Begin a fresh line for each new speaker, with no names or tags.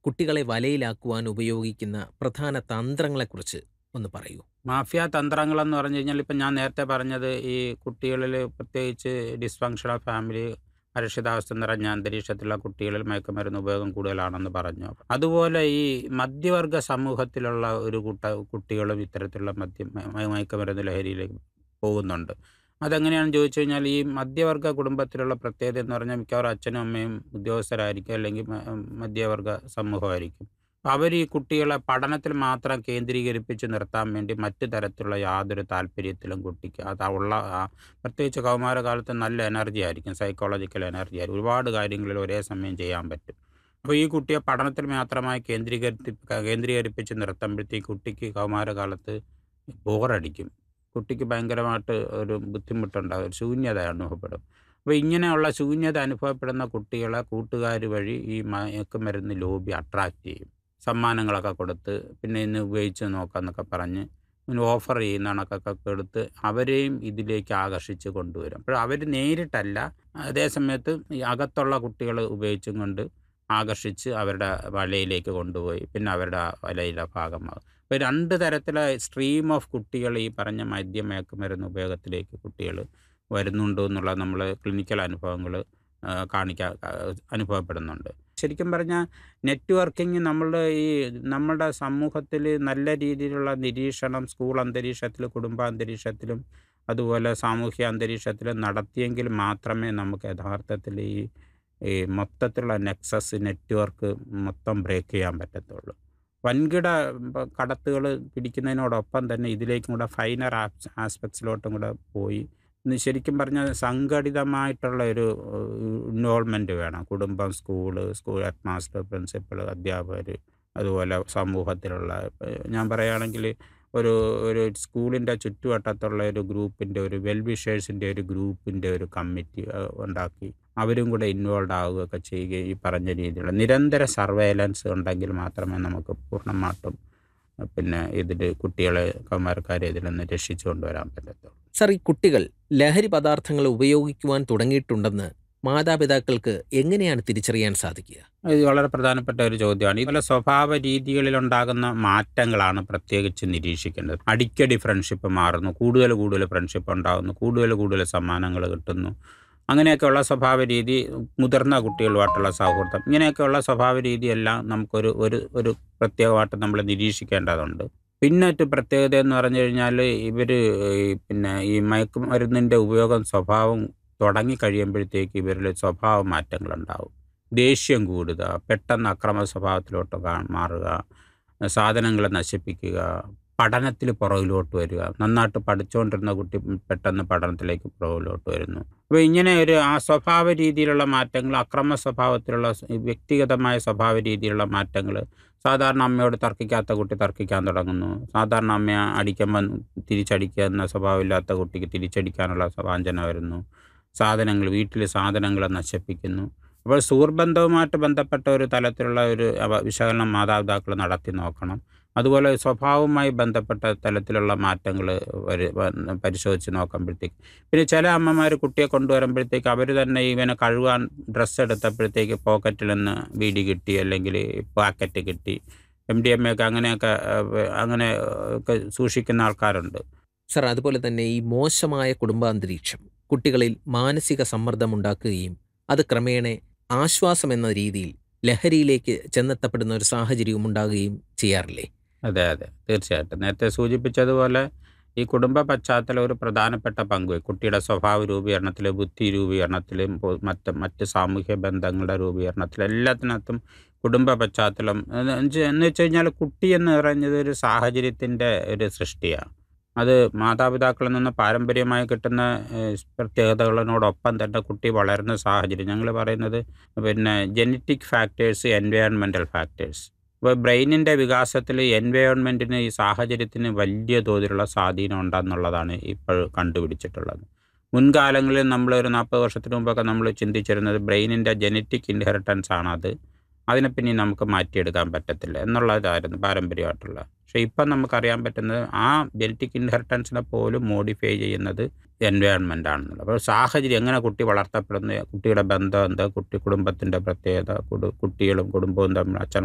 കുട്ടികളെ വലയിലാക്കുവാൻ ഉപയോഗിക്കുന്ന പ്രധാന തന്ത്രങ്ങളെക്കുറിച്ച് ഒന്ന് പറയൂ
മാഫിയ തന്ത്രങ്ങളെന്ന് പറഞ്ഞു കഴിഞ്ഞാൽ ഇപ്പം ഞാൻ നേരത്തെ പറഞ്ഞത് ഈ കുട്ടികളിൽ പ്രത്യേകിച്ച് ഡിസ്ഫങ്ഷണൽ ഫാമിലി അരക്ഷിതാവസ്ഥ നിറഞ്ഞ അന്തരീക്ഷത്തിലുള്ള കുട്ടികളിൽ മയക്കുമരുന്ന് ഉപയോഗം കൂടുതലാണെന്ന് പറഞ്ഞു അതുപോലെ ഈ മധ്യവർഗ സമൂഹത്തിലുള്ള ഒരു കൂട്ട കുട്ടികളും ഇത്തരത്തിലുള്ള മദ്യ മ- മയക്കുമരുന്ന് ലഹരിയിലേക്ക് പോകുന്നുണ്ട് അതെങ്ങനെയാണെന്ന് ചോദിച്ചു കഴിഞ്ഞാൽ ഈ മധ്യവർഗ കുടുംബത്തിലുള്ള പ്രത്യേകത എന്ന് പറഞ്ഞാൽ മിക്കവാറും അച്ഛനും അമ്മയും ഉദ്യോഗസ്ഥരായിരിക്കും അല്ലെങ്കിൽ മ- മധ്യവർഗ സമൂഹമായിരിക്കും അവർ ഈ കുട്ടികളെ പഠനത്തിൽ മാത്രം കേന്ദ്രീകരിപ്പിച്ച് നിർത്താൻ വേണ്ടി മറ്റു തരത്തിലുള്ള യാതൊരു താല്പര്യത്തിലും കുട്ടിക്ക് അത് ഉള്ള ആ പ്രത്യേകിച്ച് കൗമാരകാലത്ത് നല്ല എനർജി ആയിരിക്കും സൈക്കോളജിക്കൽ എനർജി ആയിരിക്കും ഒരുപാട് കാര്യങ്ങളിൽ ഒരേ സമയം ചെയ്യാൻ പറ്റും അപ്പോൾ ഈ കുട്ടിയെ പഠനത്തിൽ മാത്രമായി കേന്ദ്രീകരിപ്പി കേന്ദ്രീകരിപ്പിച്ച് നിർത്തുമ്പോഴത്തേക്ക് കുട്ടിക്ക് കൗമാരകാലത്ത് ബോറടിക്കും കുട്ടിക്ക് ഭയങ്കരമായിട്ട് ഒരു ബുദ്ധിമുട്ടുണ്ടാകും ഒരു ശൂന്യത അനുഭവപ്പെടും അപ്പോൾ ഇങ്ങനെയുള്ള ശൂന്യത അനുഭവപ്പെടുന്ന കുട്ടികളെ കൂട്ടുകാർ വഴി ഈ മയക്കുമരുന്ന് ലോബി അട്രാക്റ്റ് ചെയ്യും സമ്മാനങ്ങളൊക്കെ കൊടുത്ത് പിന്നെ ഇന്ന് ഉപയോഗിച്ച് നോക്കാമെന്നൊക്കെ പറഞ്ഞ് ഇങ്ങനെ ഓഫർ ചെയ്യുന്ന കണക്കൊക്കെ എടുത്ത് അവരെയും ഇതിലേക്ക് ആകർഷിച്ച് കൊണ്ടുവരും അപ്പോൾ അവർ നേരിട്ടല്ല അതേസമയത്ത് ഈ അകത്തുള്ള കുട്ടികൾ ഉപയോഗിച്ചും കൊണ്ട് ആകർഷിച്ച് അവരുടെ വലയിലേക്ക് കൊണ്ടുപോയി പിന്നെ അവരുടെ ആ വലയിലെ ഭാഗമാകും അപ്പോൾ രണ്ട് തരത്തിലെ സ്ട്രീം ഓഫ് കുട്ടികൾ ഈ പറഞ്ഞ മദ്യം മയക്കുമരുന്ന് ഉപയോഗത്തിലേക്ക് കുട്ടികൾ വരുന്നുണ്ട് എന്നുള്ള നമ്മൾ ക്ലിനിക്കൽ അനുഭവങ്ങൾ കാണിക്കാൻ അനുഭവപ്പെടുന്നുണ്ട് ശരിക്കും പറഞ്ഞാൽ നെറ്റ്വർക്കിംഗ് നമ്മളുടെ ഈ നമ്മുടെ സമൂഹത്തിൽ നല്ല രീതിയിലുള്ള നിരീക്ഷണം സ്കൂൾ അന്തരീക്ഷത്തിൽ കുടുംബാന്തരീക്ഷത്തിലും അതുപോലെ സാമൂഹ്യ അന്തരീക്ഷത്തിലും നടത്തിയെങ്കിൽ മാത്രമേ നമുക്ക് യഥാർത്ഥത്തിൽ ഈ ഈ മൊത്തത്തിലുള്ള നെക്സസ് നെറ്റ്വർക്ക് മൊത്തം ബ്രേക്ക് ചെയ്യാൻ പറ്റത്തുള്ളൂ വൻകിട കടത്തുകൾ പിടിക്കുന്നതിനോടൊപ്പം തന്നെ ഇതിലേക്കും കൂടെ ഫൈനർ ആസ്പെക്ട്സിലോട്ടും കൂടെ പോയി ഇന്ന് ശരിക്കും പറഞ്ഞാൽ സംഘടിതമായിട്ടുള്ള ഒരു ഇൻവോൾവ്മെൻറ്റ് വേണം കുടുംബം school school headmaster principal അധ്യാപകർ അതുപോലെ സമൂഹത്തിലുള്ള ഞാൻ പറയുകയാണെങ്കിൽ ഒരു ഒരു സ്കൂളിൻ്റെ ചുറ്റുവട്ടത്തുള്ള ഒരു ഗ്രൂപ്പിൻ്റെ ഒരു വെൽവിഷേഴ്സിൻ്റെ ഒരു ഗ്രൂപ്പിൻ്റെ ഒരു കമ്മിറ്റി ഉണ്ടാക്കി അവരും കൂടെ ഇൻവോൾവ് ആവുകയൊക്കെ ചെയ്യുകയും ഈ പറഞ്ഞ രീതിയിലുള്ള നിരന്തര സർവൈലൻസ് ഉണ്ടെങ്കിൽ മാത്രമേ നമുക്ക് പൂർണ്ണമായിട്ടും പിന്നെ ഇതിൽ കുട്ടികളെ കൗമാരക്കാരെ ഇതിൽ നിന്ന് രക്ഷിച്ചു കൊണ്ടുവരാൻ പറ്റത്തുള്ളൂ
സർ ഈ കുട്ടികൾ ലഹരി പദാർത്ഥങ്ങൾ ഉപയോഗിക്കുവാൻ തുടങ്ങിയിട്ടുണ്ടെന്ന് മാതാപിതാക്കൾക്ക് എങ്ങനെയാണ് തിരിച്ചറിയാൻ സാധിക്കുക
ഇത് വളരെ പ്രധാനപ്പെട്ട ഒരു ചോദ്യമാണ് ഇതുപോലെ സ്വഭാവ രീതികളിലുണ്ടാകുന്ന മാറ്റങ്ങളാണ് പ്രത്യേകിച്ച് നിരീക്ഷിക്കേണ്ടത് അടിക്കടി ഫ്രണ്ട്ഷിപ്പ് മാറുന്നു കൂടുതൽ കൂടുതൽ ഫ്രണ്ട്ഷിപ്പ് ഉണ്ടാകുന്നു കൂടുതൽ കൂടുതൽ സമ്മാനങ്ങൾ കിട്ടുന്നു അങ്ങനെയൊക്കെയുള്ള സ്വഭാവ രീതി മുതിർന്ന കുട്ടികളുമായിട്ടുള്ള സൗഹൃദം ഇങ്ങനെയൊക്കെയുള്ള സ്വഭാവ രീതിയെല്ലാം നമുക്കൊരു ഒരു ഒരു പ്രത്യേകമായിട്ട് നമ്മൾ നിരീക്ഷിക്കേണ്ടതുണ്ട് പിന്നെ ഒരു പ്രത്യേകത എന്ന് പറഞ്ഞു കഴിഞ്ഞാൽ ഇവർ പിന്നെ ഈ മയക്കുമരുന്നിൻ്റെ ഉപയോഗം സ്വഭാവം തുടങ്ങി കഴിയുമ്പോഴത്തേക്ക് ഇവരിൽ സ്വഭാവ മാറ്റങ്ങളുണ്ടാവും ദേഷ്യം കൂടുക പെട്ടെന്ന് അക്രമ സ്വഭാവത്തിലോട്ട് മാറുക സാധനങ്ങൾ നശിപ്പിക്കുക പഠനത്തിൽ പുറകിലോട്ട് വരിക നന്നായിട്ട് പഠിച്ചുകൊണ്ടിരുന്ന കുട്ടി പെട്ടെന്ന് പഠനത്തിലേക്ക് പുറകിലോട്ട് വരുന്നു അപ്പോൾ ഇങ്ങനെ ഒരു ആ സ്വഭാവ രീതിയിലുള്ള മാറ്റങ്ങൾ അക്രമ സ്വഭാവത്തിലുള്ള വ്യക്തിഗതമായ സ്വഭാവ രീതിയിലുള്ള മാറ്റങ്ങൾ സാധാരണ അമ്മയോട് തർക്കിക്കാത്ത കുട്ടി തർക്കിക്കാൻ തുടങ്ങുന്നു സാധാരണ അമ്മയെ അടിക്കുമ്പോൾ തിരിച്ചടിക്കുന്ന സ്വഭാവമില്ലാത്ത കുട്ടിക്ക് തിരിച്ചടിക്കാനുള്ള വാഞ്ചന വരുന്നു സാധനങ്ങൾ വീട്ടിൽ സാധനങ്ങൾ നശിപ്പിക്കുന്നു അപ്പോൾ സുഹൃബന്ധവുമായിട്ട് ബന്ധപ്പെട്ട ഒരു തലത്തിലുള്ള ഒരു വിശകലനം മാതാപിതാക്കൾ നടത്തി നോക്കണം അതുപോലെ സ്വഭാവവുമായി ബന്ധപ്പെട്ട തലത്തിലുള്ള മാറ്റങ്ങൾ പരിശോധിച്ച് നോക്കുമ്പോഴത്തേക്ക് പിന്നെ ചില അമ്മമാർ കുട്ടിയെ കൊണ്ടുവരുമ്പോഴത്തേക്ക് അവർ തന്നെ ഇവനെ കഴുകാൻ ഡ്രസ്സ് എടുത്തപ്പോഴത്തേക്ക് പോക്കറ്റിൽ നിന്ന് ബീഡി കിട്ടി അല്ലെങ്കിൽ പാക്കറ്റ് കിട്ടി എം ഡി എം എ ഒക്കെ അങ്ങനെയൊക്കെ അങ്ങനെ ഒക്കെ സൂക്ഷിക്കുന്ന ആൾക്കാരുണ്ട്
സർ അതുപോലെ തന്നെ ഈ മോശമായ കുടുംബാന്തരീക്ഷം കുട്ടികളിൽ മാനസിക സമ്മർദ്ദം ഉണ്ടാക്കുകയും അത് ക്രമേണ ആശ്വാസം എന്ന രീതിയിൽ ലഹരിയിലേക്ക് ചെന്നെത്തപ്പെടുന്ന ഒരു സാഹചര്യവും ഉണ്ടാകുകയും ചെയ്യാറില്ലേ
അതെ അതെ തീർച്ചയായിട്ടും നേരത്തെ സൂചിപ്പിച്ചതുപോലെ ഈ കുടുംബ പശ്ചാത്തലം ഒരു പ്രധാനപ്പെട്ട പങ്ക് കുട്ടിയുടെ സ്വഭാവ രൂപീകരണത്തിൽ ബുദ്ധി രൂപീകരണത്തിലും മറ്റ് മറ്റ് സാമൂഹ്യ ബന്ധങ്ങളുടെ രൂപീകരണത്തിലും എല്ലാത്തിനകത്തും കുടുംബ പശ്ചാത്തലം എന്ന് വെച്ച് കഴിഞ്ഞാൽ കുട്ടി എന്ന് പറയുന്നത് ഒരു സാഹചര്യത്തിൻ്റെ ഒരു സൃഷ്ടിയാണ് അത് മാതാപിതാക്കളിൽ നിന്ന് പാരമ്പര്യമായി കിട്ടുന്ന പ്രത്യേകതകളോടൊപ്പം തന്നെ കുട്ടി വളരുന്ന സാഹചര്യം ഞങ്ങൾ പറയുന്നത് പിന്നെ ജനറ്റിക് ഫാക്ടേഴ്സ് എൻവയോൺമെൻറ്റൽ ഫാക്ടേഴ്സ് അപ്പോൾ ബ്രെയിനിൻ്റെ വികാസത്തിൽ എൻവയോൺമെൻറ്റിന് ഈ സാഹചര്യത്തിന് വലിയ തോതിലുള്ള സ്വാധീനം ഉണ്ടെന്നുള്ളതാണ് ഇപ്പോൾ കണ്ടുപിടിച്ചിട്ടുള്ളത് മുൻകാലങ്ങളിൽ നമ്മൾ ഒരു നാൽപ്പത് വർഷത്തിന് മുമ്പൊക്കെ നമ്മൾ ചിന്തിച്ചിരുന്നത് ബ്രെയിനിൻ്റെ ജനറ്റിക് ഇൻഹെറിറ്റൻസ് ആണ് അത് അതിനെ പിന്നെ നമുക്ക് മാറ്റിയെടുക്കാൻ പറ്റത്തില്ല എന്നുള്ളതായിരുന്നു പാരമ്പര്യമായിട്ടുള്ള പക്ഷേ ഇപ്പം നമുക്കറിയാൻ പറ്റുന്നത് ആ ജനറ്റിക് ഇൻഹെറിറ്റൻസിനെ പോലും മോഡിഫൈ ചെയ്യുന്നത് എൻവയോൺമെൻ്റ് ആണെന്നുള്ളത് അപ്പോൾ സാഹചര്യം എങ്ങനെ കുട്ടി വളർത്തപ്പെടുന്നു കുട്ടിയുടെ ബന്ധം എന്താ കുട്ടി കുടുംബത്തിൻ്റെ പ്രത്യേകത കുട്ടികളും കുടുംബവും തമ്മിൽ അച്ഛൻ